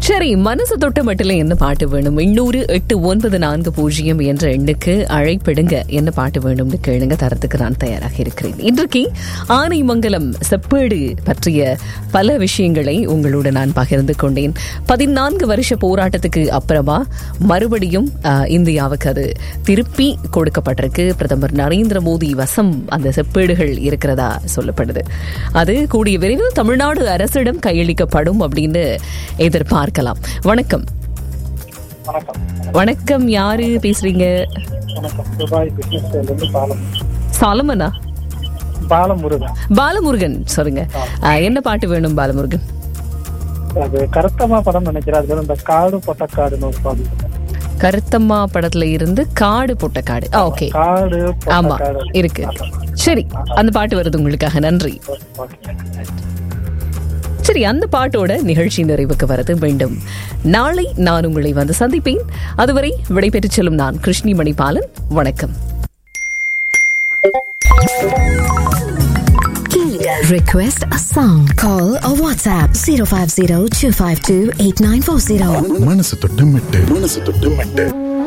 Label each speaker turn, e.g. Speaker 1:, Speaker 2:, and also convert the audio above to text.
Speaker 1: சரி மனசு தொட்ட மட்டில என்ன பாட்டு வேணும் எண்ணூறு எட்டு ஒன்பது நான்கு பூஜ்ஜியம் என்ற எண்ணுக்கு அழைப்பிடுங்க என்ன பாட்டு வேணும்னு கேளுங்க தரத்துக்கு நான் தயாராக இருக்கிறேன் இன்றைக்கு ஆனைமங்கலம் செப்பேடு பற்றிய பல விஷயங்களை உங்களோட நான் பகிர்ந்து கொண்டேன் பதினான்கு வருஷ போராட்டத்துக்கு அப்புறமா மறுபடியும் ஆஹ், இந்தியாவுக்கு அது திருப்பி கொடுக்கப்பட்டிருக்கு பிரதமர் நரேந்திர மோடி வசம் அந்த செப்பேடுகள் இருக்கிறதா சொல்லப்படுது அது கூடிய விரைவில் தமிழ்நாடு அரசிடம் கையளிக்கப்படும் அப்படின்னு எதிர்பார்க்கலாம் வணக்கம்
Speaker 2: வணக்கம்
Speaker 1: வணக்கம் யாரு பேசுறீங்க
Speaker 2: வணக்கம் துபாய் பிசினஸ் இருந்து பாலம்
Speaker 1: சாலமனா
Speaker 2: பாலமுருகன்
Speaker 1: பாலமுருகன் சொல்லுங்க ஆஹ், என்ன பாட்டு வேணும் பாலமுருகன்
Speaker 2: அது கருத்தமா படம் நினைக்கிறேன் அது இந்த காடு பொட்டக்காடுன்னு ஒரு பாடல்
Speaker 1: கருத்தம்மா படத்துல இருந்து காடு போட்ட காடு ஓகே
Speaker 2: காடு
Speaker 1: ஆமா
Speaker 2: பொட்டக்காடு
Speaker 1: இருக்கு சரி அந்த பாட்டு வருது உங்களுக்காக நன்றி
Speaker 2: ஓகே
Speaker 1: சரி அந்த பாட்டோட நிகழ்ச்சி நிறைவுக்கு வரது வேண்டும் நாளை நான் உங்களை வந்து சந்திப்பேன் அதுவரை விடைபெற்றுச் செல்லும் நான் கிருஷ்ணி மணிபாலன் வணக்கம்
Speaker 3: Request a song. Call or WhatsApp 050 252 8940.
Speaker 4: மனசு தொட்டு மெட்டு மனசு தொட்டு மெட்டு